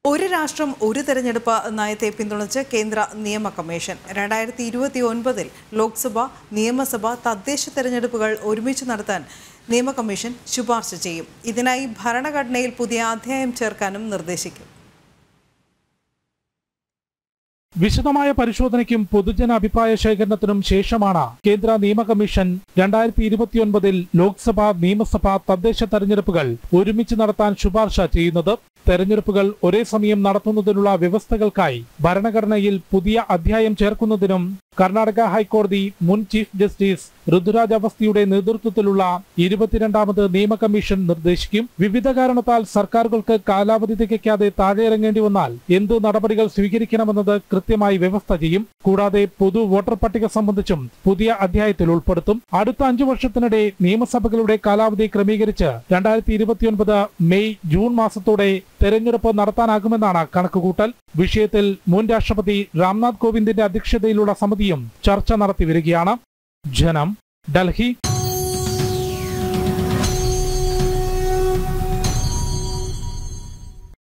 ഒരു രാഷ്ട്രം ഒരു തെരഞ്ഞെടുപ്പ് നയത്തെ പിന്തുണച്ച് കേന്ദ്ര നിയമ കമ്മീഷൻ രണ്ടായിരത്തി ഇരുപത്തി ഒൻപതിൽ ലോക്സഭ നിയമസഭ തദ്ദേശ തെരഞ്ഞെടുപ്പുകൾ ഒരുമിച്ച് നടത്താൻ നിയമ കമ്മീഷൻ ശുപാർശ ചെയ്യും ഇതിനായി ഭരണഘടനയിൽ പുതിയ അധ്യായം ചേർക്കാനും നിർദ്ദേശിക്കും വിശദമായ പരിശോധനയ്ക്കും പൊതുജന അഭിപ്രായ ശേഖരണത്തിനും ശേഷമാണ് കേന്ദ്ര നിയമ കമ്മീഷൻ രണ്ടായിരത്തി ഇരുപത്തിയൊൻപതിൽ ലോക്സഭ നിയമസഭ തദ്ദേശ തെരഞ്ഞെടുപ്പുകൾ ഒരുമിച്ച് നടത്താൻ ശുപാർശ ചെയ്യുന്നത് തെരഞ്ഞെടുപ്പുകൾ ഒരേ സമയം നടത്തുന്നതിനുള്ള വ്യവസ്ഥകൾക്കായി ഭരണഘടനയിൽ പുതിയ അധ്യായം ചേർക്കുന്നതിനും കർണാടക ഹൈക്കോടതി മുൻ ചീഫ് ജസ്റ്റിസ് ഋതുരാജ് അവസ്ഥയുടെ നേതൃത്വത്തിലുള്ള ഇരുപത്തിരണ്ടാമത് നിയമ കമ്മീഷൻ നിർദ്ദേശിക്കും വിവിധ കാരണത്താൽ സർക്കാരുകൾക്ക് കാലാവധി തികയ്ക്കാതെ താഴെയിറങ്ങേണ്ടി വന്നാൽ എന്ത് നടപടികൾ സ്വീകരിക്കണമെന്നത് കൃത്യമായി വ്യവസ്ഥ ചെയ്യും കൂടാതെ പൊതു വോട്ടർ പട്ടിക സംബന്ധിച്ചും പുതിയ അധ്യായത്തിൽ ഉൾപ്പെടുത്തും അടുത്ത അഞ്ചു വർഷത്തിനിടെ നിയമസഭകളുടെ കാലാവധി ക്രമീകരിച്ച് രണ്ടായിരത്തി ഇരുപത്തിയൊൻപത് മെയ് ജൂൺ മാസത്തോടെ തെരഞ്ഞെടുപ്പ് നടത്താനാകുമെന്നാണ് കണക്കുകൂട്ടൽ വിഷയത്തിൽ മുൻ രാഷ്ട്രപതി രാംനാഥ് കോവിന്ദിന്റെ അധ്യക്ഷതയിലുള്ള സമിതിയും ചർച്ച നടത്തി വരികയാണ് ജനം ഡൽഹി